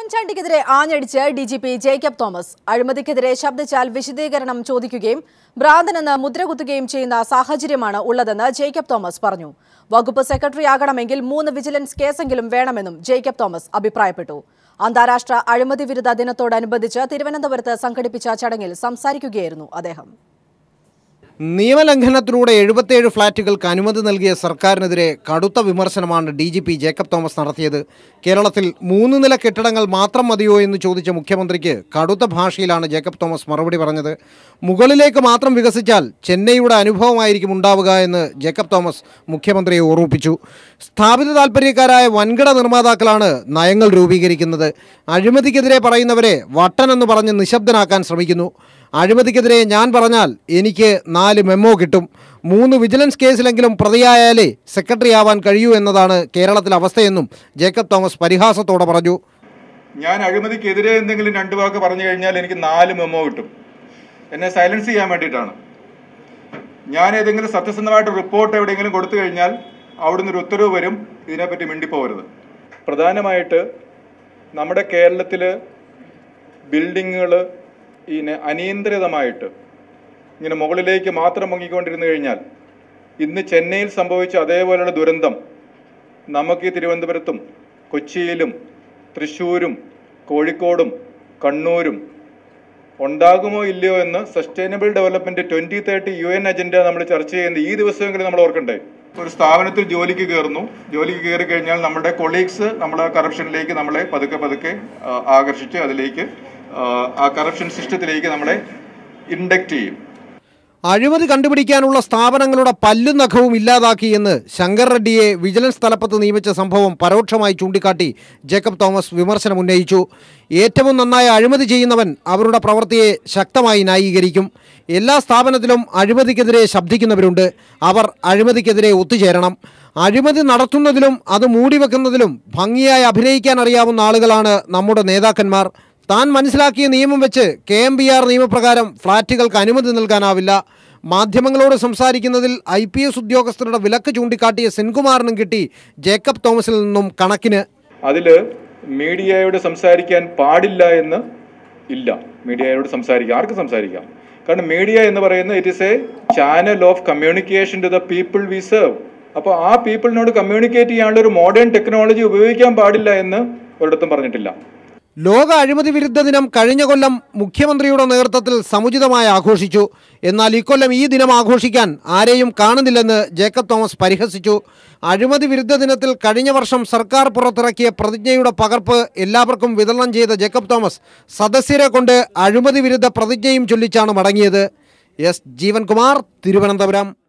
ഉമ്മൻചാണ്ടിക്കെതിരെ ആഞ്ഞടിച്ച് D G P Jacob Thomas അഴിമതിക്കെതിരെ ശബ്ദിച്ചാൽ വിശദീകരണം ചോദിക്കുകയും ഭ്രാന്തനെന്ന് മുദ്രകുത്തുകയും ചെയ്യുന്ന സാഹചര്യമാണ് ഉള്ളതെന്ന് ജേക്കബ് തോമസ് പറഞ്ഞു വകുപ്പ് സെക്രട്ടറിയാകണമെങ്കിൽ മൂന്ന് വിജിലൻസ് കേസെങ്കിലും വേണമെന്നും ജേക്കബ് തോമസ് അഭിപ്രായപ്പെട്ടു അന്താരാഷ്ട്ര അഴിമതി വിരുദ്ധ ദിനത്തോടനുബന്ധിച്ച് തിരുവനന്തപുരത്ത് സംഘടിപ്പിച്ച ചടങ്ങിൽ സംസാരിക്കുകയായിരുന്നു അദ്ദേഹം നിയമലംഘനത്തിലൂടെ എഴുപത്തിയേഴ് ഫ്ളാറ്റുകൾക്ക് അനുമതി നൽകിയ സർക്കാരിനെതിരെ കടുത്ത വിമർശനമാണ് D G P Jacob Thomas നടത്തിയത് കേരളത്തിൽ മൂന്ന് നില കെട്ടിടങ്ങൾ മാത്രം മതിയോ എന്ന് ചോദിച്ച മുഖ്യമന്ത്രിക്ക് കടുത്ത ഭാഷയിലാണ് ജേക്കബ് തോമസ് മറുപടി പറഞ്ഞത് മുകളിലേക്ക് മാത്രം വികസിച്ചാൽ ചെന്നൈയുടെ അനുഭവമായിരിക്കും ഉണ്ടാവുക എന്ന് ജേക്കബ് തോമസ് മുഖ്യമന്ത്രിയെ ഓർമ്മിപ്പിച്ചു സ്ഥാപിത താൽപ്പര്യക്കാരായ വൻകിട നിർമ്മാതാക്കളാണ് നയങ്ങൾ രൂപീകരിക്കുന്നത് അഴിമതിക്കെതിരെ പറയുന്നവരെ വട്ടനെന്ന് പറഞ്ഞ് നിശബ്ദനാക്കാൻ ശ്രമിക്കുന്നു അഴിമതിക്കെതിരെ ഞാൻ പറഞ്ഞാൽ എനിക്ക് നാല് മെമ്മോ കിട്ടും മൂന്ന് വിജിലൻസ് കേസിലെങ്കിലും പ്രതിയായാലേ സെക്രട്ടറി ആവാൻ കഴിയൂ എന്നതാണ് കേരളത്തിലെ അവസ്ഥയെന്നും ജേക്കബ് തോമസ് പരിഹാസത്തോടെ പറഞ്ഞു ഞാൻ അഴിമതിക്കെതിരെ എന്തെങ്കിലും രണ്ട് വാക്ക് പറഞ്ഞു കഴിഞ്ഞാൽ എനിക്ക് നാല് മെമ്മോ കിട്ടും എന്നെ സൈലൻസ് ചെയ്യാൻ വേണ്ടിയിട്ടാണ് ഞാൻ ഏതെങ്കിലും സത്യസന്ധമായിട്ട് റിപ്പോർട്ട് എവിടെയെങ്കിലും കൊടുത്തു കഴിഞ്ഞാൽ അവിടുന്ന് ഒരു ഉത്തരവ് വരും ഇതിനെപ്പറ്റി മിണ്ടിപ്പോകരുത് പ്രധാനമായിട്ട് നമ്മുടെ കേരളത്തിൽ ബിൽഡിങ്ങുകൾ ഇങ്ങനെ അനിയന്ത്രിതമായിട്ട് ഇങ്ങനെ മുകളിലേക്ക് മാത്രം പൊങ്ങിക്കൊണ്ടിരുന്നു കഴിഞ്ഞാൽ ഇന്ന് ചെന്നൈയിൽ സംഭവിച്ച അതേപോലെയുള്ള ദുരന്തം നമുക്ക് ഈ തിരുവനന്തപുരത്തും കൊച്ചിയിലും തൃശ്ശൂരും കോഴിക്കോടും കണ്ണൂരും ഉണ്ടാകുമോ ഇല്ലയോ എന്ന് sustainable development twenty thirty U N agenda നമ്മൾ ചർച്ച ചെയ്യുന്ന ഈ ദിവസമെങ്കിലും നമ്മൾ ഓർക്കണ്ടേ ഒരു സ്ഥാപനത്തിൽ ജോലിക്ക് കയറുന്നു ജോലിക്ക് കയറി കഴിഞ്ഞാൽ നമ്മുടെ കൊളീഗ്സ് നമ്മളെ കറപ്ഷനിലേക്ക് നമ്മളെ പതുക്കെ പതുക്കെ ആ, ആകർഷിച്ച് അതിലേക്ക് ആ, ആ കറപ്ഷൻ സിസ്റ്റത്തിലേക്ക് നമ്മളെ ഇൻഡക്റ്റ് ചെയ്യും അഴിമതി കണ്ടുപിടിക്കാനുള്ള സ്ഥാപനങ്ങളുടെ പല്ലും നഖവും ഇല്ലാതാക്കി എന്ന് ശങ്കർ റെഡ്ഡിയെ വിജിലൻസ് തലപ്പത്ത് നിയമിച്ച സംഭവം പരോക്ഷമായി ചൂണ്ടിക്കാട്ടി ജേക്കബ് തോമസ് വിമർശനം ഉന്നയിച്ചു ഏറ്റവും നന്നായി അഴിമതി ചെയ്യുന്നവൻ അവരുടെ പ്രവൃത്തിയെ ശക്തമായി ന്യായീകരിക്കും എല്ലാ സ്ഥാപനത്തിലും അഴിമതിക്കെതിരെ ശബ്ദിക്കുന്നവരുണ്ട് അവർ അഴിമതിക്കെതിരെ ഒത്തുചേരണം അഴിമതി നടത്തുന്നതിലും അത് മൂടിവെക്കുന്നതിലും ഭംഗിയായി അഭിനയിക്കാൻ അറിയാവുന്ന ആളുകളാണ് നമ്മുടെ നേതാക്കന്മാർ താൻ മനസ്സിലാക്കിയ നിയമം വെച്ച് കെ എം ബി ആർ നിയമപ്രകാരം ഫ്ളാറ്റുകൾക്ക് അനുമതി നൽകാനാവില്ല മാധ്യമങ്ങളോട് സംസാരിക്കുന്നതിൽ ഐ പി എസ് ഉദ്യോഗസ്ഥരുടെ വിലക്ക് ചൂണ്ടിക്കാട്ടിയ സെൻകുമാറിനും കിട്ടി ജേക്കബ് തോമസിൽ നിന്നും കണക്കിന് അതിൽ മീഡിയയോട് സംസാരിക്കാൻ പാടില്ല എന്ന് ഇല്ല മീഡിയയോട് സംസാരിക്കാം ആർക്ക് സംസാരിക്കാം കാരണം മീഡിയ എന്ന് പറയുന്നത് it is a channel of communication to the people we serve അപ്പോൾ ആ പീപ്പിളിനോട് കമ്മ്യൂണിക്കേറ്റ് ചെയ്യാനുള്ള ഒരു മോഡേൺ ടെക്നോളജി ഉപയോഗിക്കാൻ പാടില്ല എന്ന് ഒരിടത്തും പറഞ്ഞിട്ടില്ല ലോക അഴിമതി വിരുദ്ധ ദിനം കഴിഞ്ഞ കൊല്ലം മുഖ്യമന്ത്രിയുടെ നേതൃത്വത്തിൽ സമുചിതമായി ആഘോഷിച്ചു എന്നാൽ ഇക്കൊല്ലം ഈ ദിനം ആഘോഷിക്കാൻ ആരെയും കാണുന്നില്ലെന്ന് ജേക്കബ് തോമസ് പരിഹസിച്ചു അഴിമതി വിരുദ്ധ ദിനത്തിൽ കഴിഞ്ഞ വർഷം സർക്കാർ പുറത്തിറക്കിയ പ്രതിജ്ഞയുടെ പകർപ്പ് എല്ലാവർക്കും വിതരണം ചെയ്ത ജേക്കബ് തോമസ് സദസ്യരെ കൊണ്ട് അഴിമതി വിരുദ്ധ പ്രതിജ്ഞയും ചൊല്ലിച്ചാണ് മടങ്ങിയത് എസ് ജീവൻകുമാർ തിരുവനന്തപുരം